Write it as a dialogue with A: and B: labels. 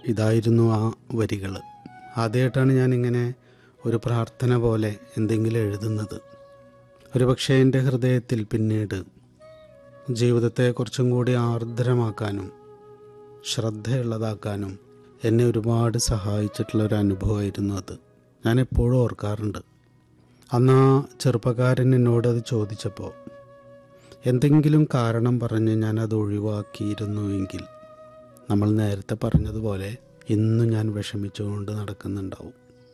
A: ഇതായിരുന്നു ആ വരികൾ ആദ്യമായിട്ടാണ് ഞാനിങ്ങനെ ഒരു പ്രാർത്ഥന പോലെ എന്തെങ്കിലും എഴുതുന്നത് ഒരുപക്ഷെ എൻ്റെ ഹൃദയത്തിൽ പിന്നീട് ജീവിതത്തെ കുറച്ചും കൂടി ആർദ്രമാക്കാനും ശ്രദ്ധയുള്ളതാക്കാനും എന്നെ ഒരുപാട് സഹായിച്ചിട്ടുള്ള ഒരു അനുഭവമായിരുന്നു അത് ഞാൻ എപ്പോഴും ഓർക്കാറുണ്ട് അന്ന് ആ ചെറുപ്പക്കാരൻ എന്നോട് അത് ചോദിച്ചപ്പോൾ എന്തെങ്കിലും കാരണം പറഞ്ഞ് ഞാനത് ഒഴിവാക്കിയിരുന്നുവെങ്കിൽ നമ്മൾ നേരത്തെ പറഞ്ഞതുപോലെ ഇന്നും ഞാൻ വിഷമിച്ചുകൊണ്ട് നടക്കുന്നുണ്ടാവും